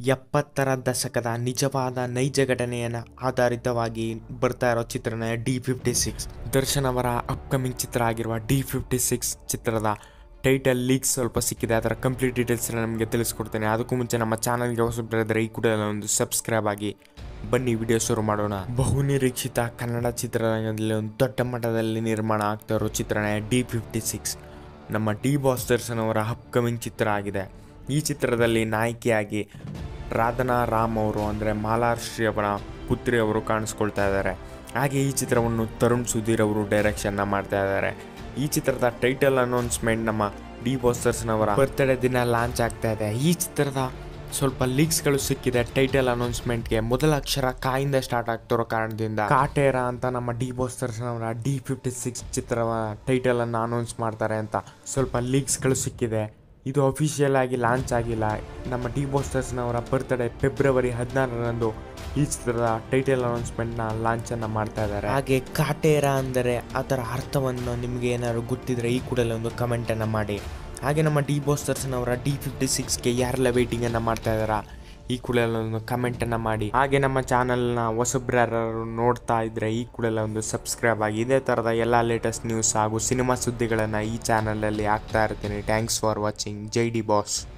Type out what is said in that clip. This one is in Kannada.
ಎಪ್ಪತ್ತರ ದಶಕದ ನಿಜವಾದ ನೈಜ ಘಟನೆಯನ್ನು ಆಧಾರಿತವಾಗಿ ಬರ್ತಾ ಇರೋ ಚಿತ್ರಣ ಡಿ ಫಿಫ್ಟಿ ಸಿಕ್ಸ್ ದರ್ಶನ್ ಅವರ ಅಪ್ಕಮಿಂಗ್ ಚಿತ್ರ ಆಗಿರುವ ಡಿ ಫಿಫ್ಟಿ ಸಿಕ್ಸ್ ಚಿತ್ರದ ಟೈಟಲ್ ಲೀಕ್ಸ್ ಸ್ವಲ್ಪ ಸಿಕ್ಕಿದೆ ಅದರ ಕಂಪ್ಲೀಟ್ ಡೀಟೇಲ್ಸ್ ನಮಗೆ ತಿಳಿಸ್ಕೊಡ್ತೇನೆ ಅದಕ್ಕೂ ಮುಂಚೆ ನಮ್ಮ ಚಾನಲ್ಗೆ ಹೊಸಬ್ರಿದ್ರೆ ಈ ಕೂಡ ಒಂದು ಸಬ್ಸ್ಕ್ರೈಬ್ ಆಗಿ ಬನ್ನಿ ವಿಡಿಯೋ ಶುರು ಮಾಡೋಣ ಬಹುನಿರೀಕ್ಷಿತ ಕನ್ನಡ ಚಿತ್ರರಂಗದಲ್ಲಿ ಒಂದು ದೊಡ್ಡ ಮಟ್ಟದಲ್ಲಿ ನಿರ್ಮಾಣ ಆಗ್ತಾ ಇರೋ ಚಿತ್ರಣ ಡಿ ಫಿಫ್ಟಿ ಸಿಕ್ಸ್ ನಮ್ಮ ಡಿ ಬಾಸ್ ದರ್ಶನ್ ಅವರ ಅಪ್ಕಮಿಂಗ್ ಚಿತ್ರ ಆಗಿದೆ ಈ ಚಿತ್ರದಲ್ಲಿ ನಾಯಕಿಯಾಗಿ ರಾಧನಾ ರಾಮ್ ಅವರು ಅಂದರೆ ಮಾಲಾಶ್ರೀ ಅವರ ಪುತ್ರಿ ಅವರು ಕಾಣಿಸ್ಕೊಳ್ತಾ ಇದ್ದಾರೆ ಹಾಗೆ ಈ ಚಿತ್ರವನ್ನು ತರುಣ್ ಸುಧೀರ್ ಅವರು ಡೈರೆಕ್ಷನ್ನ ಮಾಡ್ತಾ ಇದ್ದಾರೆ ಈ ಚಿತ್ರದ ಟೈಟಲ್ ಅನೌನ್ಸ್ಮೆಂಟ್ ನಮ್ಮ ಡಿ ಬಾಸ್ ದರ್ಶನ್ ಅವರ ಬರ್ತ್ಡೇ ದಿನ ಲಾಂಚ್ ಆಗ್ತಾ ಇದೆ ಈ ಚಿತ್ರದ ಸ್ವಲ್ಪ ಲೀಕ್ಸ್ಗಳು ಸಿಕ್ಕಿದೆ ಟೈಟಲ್ ಅನೌನ್ಸ್ಮೆಂಟ್ಗೆ ಮೊದಲ ಅಕ್ಷರ ಕಾಯಿಂದ ಸ್ಟಾರ್ಟ್ ಆಗ್ತಿರೋ ಕಾರಣದಿಂದ ಕಾಟೇರ ಅಂತ ನಮ್ಮ ಡಿ ಬಾಸ್ ದರ್ಶನ್ ಅವರ ಡಿ ಫಿಫ್ಟಿ ಸಿಕ್ಸ್ ಚಿತ್ರದ ಟೈಟಲ್ ಅನ್ನು ಅನೌನ್ಸ್ ಮಾಡ್ತಾರೆ ಅಂತ ಸ್ವಲ್ಪ ಲೀಕ್ಸ್ಗಳು ಸಿಕ್ಕಿದೆ ಇದು ಅಫಿಷಿಯಲ್ ಆಗಿ ಲಾಂಚ್ ಆಗಿಲ್ಲ ನಮ್ಮ ಡಿ ಬಾಸ್ ದರ್ಶನ್ ಅವರ ಬರ್ತ್ಡೇ ಫೆಬ್ರವರಿ ಹದಿನಾರರಂದು ಈ ಚಿತ್ರದ ಟೈಟಲ್ ಅನೌನ್ಸ್ಮೆಂಟ್ನ ಲಾಂಚನ್ನು ಮಾಡ್ತಾ ಇದ್ದಾರೆ ಹಾಗೆ ಕಾಟೇರ ಅಂದರೆ ಅದರ ಅರ್ಥವನ್ನು ನಿಮಗೆ ಏನಾದ್ರು ಗೊತ್ತಿದ್ರೆ ಈ ಕೂಡಲೇ ಒಂದು ಕಮೆಂಟನ್ನು ಮಾಡಿ ಹಾಗೆ ನಮ್ಮ ಡಿ ಬಾಸ್ ದರ್ಶನ್ ಅವರ ಡಿ ಫಿಫ್ಟಿ ಸಿಕ್ಸ್ಗೆ ಯಾರೆಲ್ಲ ವೇಟಿಂಗನ್ನು ಮಾಡ್ತಾ ಇದ್ದಾರಾ ಈ ಕೂಡಲೇ ಒಂದು ಕಮೆಂಟನ್ನು ಮಾಡಿ ಹಾಗೆ ನಮ್ಮ ಚಾನಲ್ನ ಹೊಸಬ್ರು ಯಾರು ನೋಡ್ತಾ ಇದ್ರೆ ಈ ಕೂಡಲೇ ಒಂದು ಸಬ್ಸ್ಕ್ರೈಬ್ ಆಗಿ ಇದೇ ಥರದ ಎಲ್ಲ ಲೇಟೆಸ್ಟ್ ನ್ಯೂಸ್ ಹಾಗೂ ಸಿನಿಮಾ ಸುದ್ದಿಗಳನ್ನು ಈ ಚಾನಲಲ್ಲಿ ಹಾಕ್ತಾ ಇರ್ತೀನಿ ಥ್ಯಾಂಕ್ಸ್ ಫಾರ್ ವಾಚಿಂಗ್ ಜೈ ಡಿ ಬಾಸ್